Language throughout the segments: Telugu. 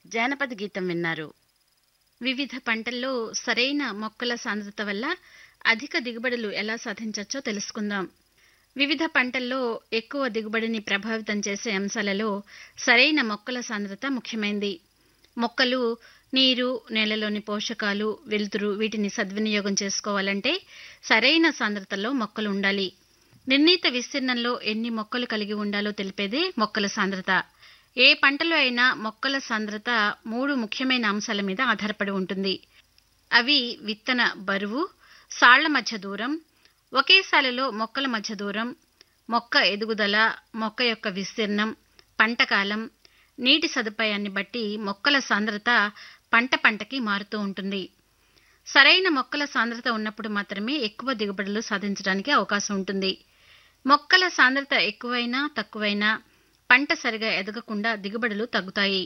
జానపద గీతం విన్నారు వివిధ పంటల్లో సరైన మొక్కల సాంద్రత వల్ల అధిక దిగుబడులు ఎలా సాధించవచ్చో తెలుసుకుందాం వివిధ పంటల్లో ఎక్కువ దిగుబడిని ప్రభావితం చేసే అంశాలలో సరైన మొక్కల సాంద్రత ముఖ్యమైంది మొక్కలు నీరు నేలలోని పోషకాలు వెలుతురు వీటిని సద్వినియోగం చేసుకోవాలంటే సరైన సాంద్రతలో మొక్కలు ఉండాలి నిర్ణీత విస్తీర్ణంలో ఎన్ని మొక్కలు కలిగి ఉండాలో తెలిపేదే మొక్కల సాంద్రత ఏ పంటలో అయినా మొక్కల సాంద్రత మూడు ముఖ్యమైన అంశాల మీద ఆధారపడి ఉంటుంది అవి విత్తన బరువు సాళ్ల మధ్య దూరం ఒకే సాలిలో మొక్కల మధ్య దూరం మొక్క ఎదుగుదల మొక్క యొక్క విస్తీర్ణం పంట కాలం నీటి సదుపాయాన్ని బట్టి మొక్కల సాంద్రత పంట పంటకి మారుతూ ఉంటుంది సరైన మొక్కల సాంద్రత ఉన్నప్పుడు మాత్రమే ఎక్కువ దిగుబడులు సాధించడానికి అవకాశం ఉంటుంది మొక్కల సాంద్రత ఎక్కువైనా తక్కువైనా పంట సరిగా ఎదగకుండా దిగుబడులు తగ్గుతాయి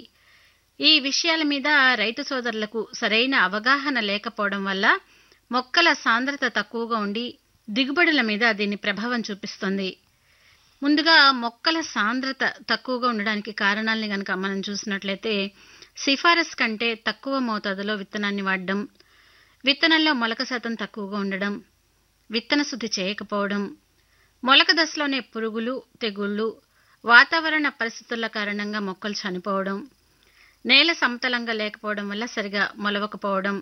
ఈ విషయాల మీద రైతు సోదరులకు సరైన అవగాహన లేకపోవడం వల్ల మొక్కల సాంద్రత తక్కువగా ఉండి దిగుబడుల మీద దీని ప్రభావం చూపిస్తుంది ముందుగా మొక్కల సాంద్రత తక్కువగా ఉండడానికి కారణాలని గనక మనం చూసినట్లయితే సిఫారసు కంటే తక్కువ మోతాదులో విత్తనాన్ని వాడడం విత్తనంలో మొలక శాతం తక్కువగా ఉండడం విత్తన శుద్ధి చేయకపోవడం మొలక దశలోనే పురుగులు తెగుళ్ళు వాతావరణ పరిస్థితుల కారణంగా మొక్కలు చనిపోవడం నేల సమతలంగా లేకపోవడం వల్ల సరిగా మొలవకపోవడం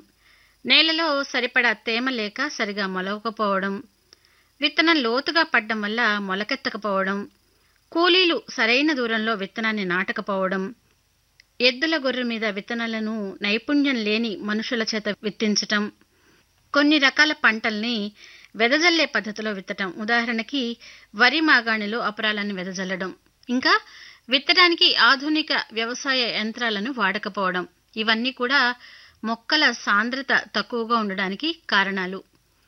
నేలలో సరిపడా తేమ లేక సరిగా మొలవకపోవడం విత్తనం లోతుగా పడ్డం వల్ల మొలకెత్తకపోవడం కూలీలు సరైన దూరంలో విత్తనాన్ని నాటకపోవడం ఎద్దుల గొర్రె మీద విత్తనాలను నైపుణ్యం లేని మనుషుల చేత విత్తించటం కొన్ని రకాల పంటల్ని వెదజల్లే పద్ధతిలో విత్తటం ఉదాహరణకి వరి మాగాణిలో అపరాలను వెదజల్లడం ఇంకా విత్తడానికి ఆధునిక వ్యవసాయ యంత్రాలను వాడకపోవడం ఇవన్నీ కూడా మొక్కల సాంద్రత తక్కువగా ఉండడానికి కారణాలు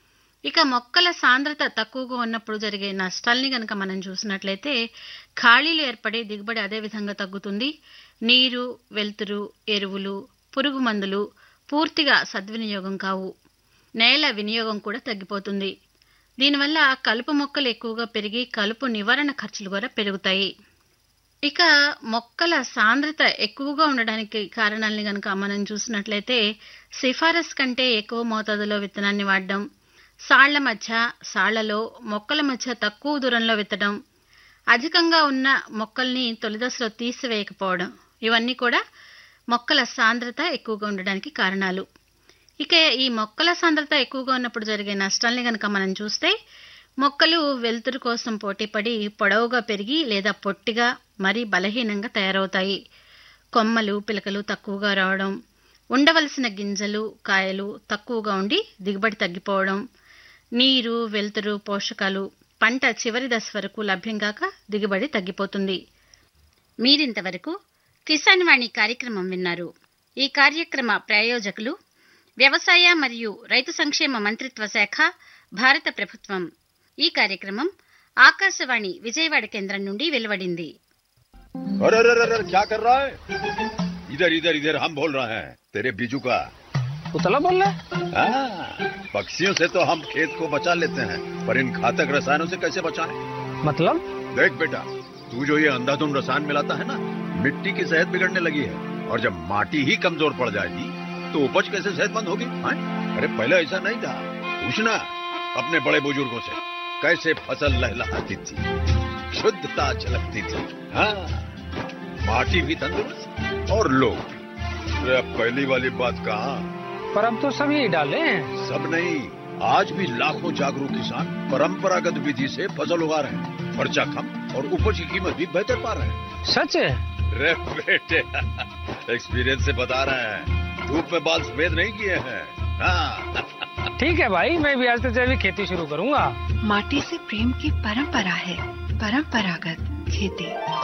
ఇక మొక్కల సాంద్రత తక్కువగా ఉన్నప్పుడు జరిగే నష్టాల్ని గనక మనం చూసినట్లయితే ఖాళీలు ఏర్పడే దిగుబడి అదే విధంగా తగ్గుతుంది నీరు వెలుతురు ఎరువులు పురుగు మందులు పూర్తిగా సద్వినియోగం కావు నేల వినియోగం కూడా తగ్గిపోతుంది దీనివల్ల కలుపు మొక్కలు ఎక్కువగా పెరిగి కలుపు నివారణ ఖర్చులు కూడా పెరుగుతాయి ఇక మొక్కల సాంద్రత ఎక్కువగా ఉండడానికి కారణాలని గనక మనం చూసినట్లయితే సిఫారసు కంటే ఎక్కువ మోతాదులో విత్తనాన్ని వాడడం సాళ్ల మధ్య సాళ్లలో మొక్కల మధ్య తక్కువ దూరంలో విత్తడం అధికంగా ఉన్న మొక్కల్ని తొలిదశలో తీసివేయకపోవడం ఇవన్నీ కూడా మొక్కల సాంద్రత ఎక్కువగా ఉండడానికి కారణాలు ఇక ఈ మొక్కల సాంద్రత ఎక్కువగా ఉన్నప్పుడు జరిగే నష్టాల్ని గనక మనం చూస్తే మొక్కలు వెలుతురు కోసం పోటీపడి పొడవుగా పెరిగి లేదా పొట్టిగా మరీ బలహీనంగా తయారవుతాయి కొమ్మలు పిలకలు తక్కువగా రావడం ఉండవలసిన గింజలు కాయలు తక్కువగా ఉండి దిగుబడి తగ్గిపోవడం నీరు వెలుతురు పోషకాలు పంట చివరి దశ వరకు లభ్యం కాక దిగుబడి తగ్గిపోతుంది మీరింతవరకు కిసాన్ వాణి కార్యక్రమం విన్నారు ఈ కార్యక్రమ ప్రాయోజకులు వ్యవసాయ మరియు రైతు సంక్షేమ మంత్రిత్వ శాఖ భారత ప్రభుత్వం ఈ కార్యక్రమం ఆకాశవాణి విజయవాడ కేంద్రం నుండి వెలువడింది अरे अरे अरे अरे, क्या कर रहा है इधर इधर इधर हम बोल रहे हैं तेरे बीजू का उतला बोल रहा है हाँ, पक्षियों से तो हम खेत को बचा लेते हैं पर इन घातक रसायनों से कैसे बचाएं? मतलब देख बेटा तू जो ये अंधाधुंध रसायन मिलाता है ना मिट्टी की सेहत बिगड़ने लगी है और जब माटी ही कमजोर पड़ जाएगी तो उपज कैसे सेहतमंद होगी हाँ? अरे पहले ऐसा नहीं था पूछना अपने बड़े बुजुर्गों से कैसे फसल लहलहाती थी शुद्धता झलकती थी हाँ माटी भी तंदुरुस्त और लोग भी। अरे अब पहली वाली बात कहाँ पर अब तो सब यही डाले हैं सब नहीं आज भी लाखों जागरूक किसान परंपरागत विधि से फसल उगा रहे हैं खर्चा कम और उपज की कीमत भी बेहतर पा रहे हैं सच है रे बेटे एक्सपीरियंस से बता रहे हैं धूप में बाल सफेद नहीं किए हैं हाँ ठीक है भाई मैं भी आज से जैविक खेती शुरू करूंगा माटी से प्रेम की परंपरा है परंपरागत खेती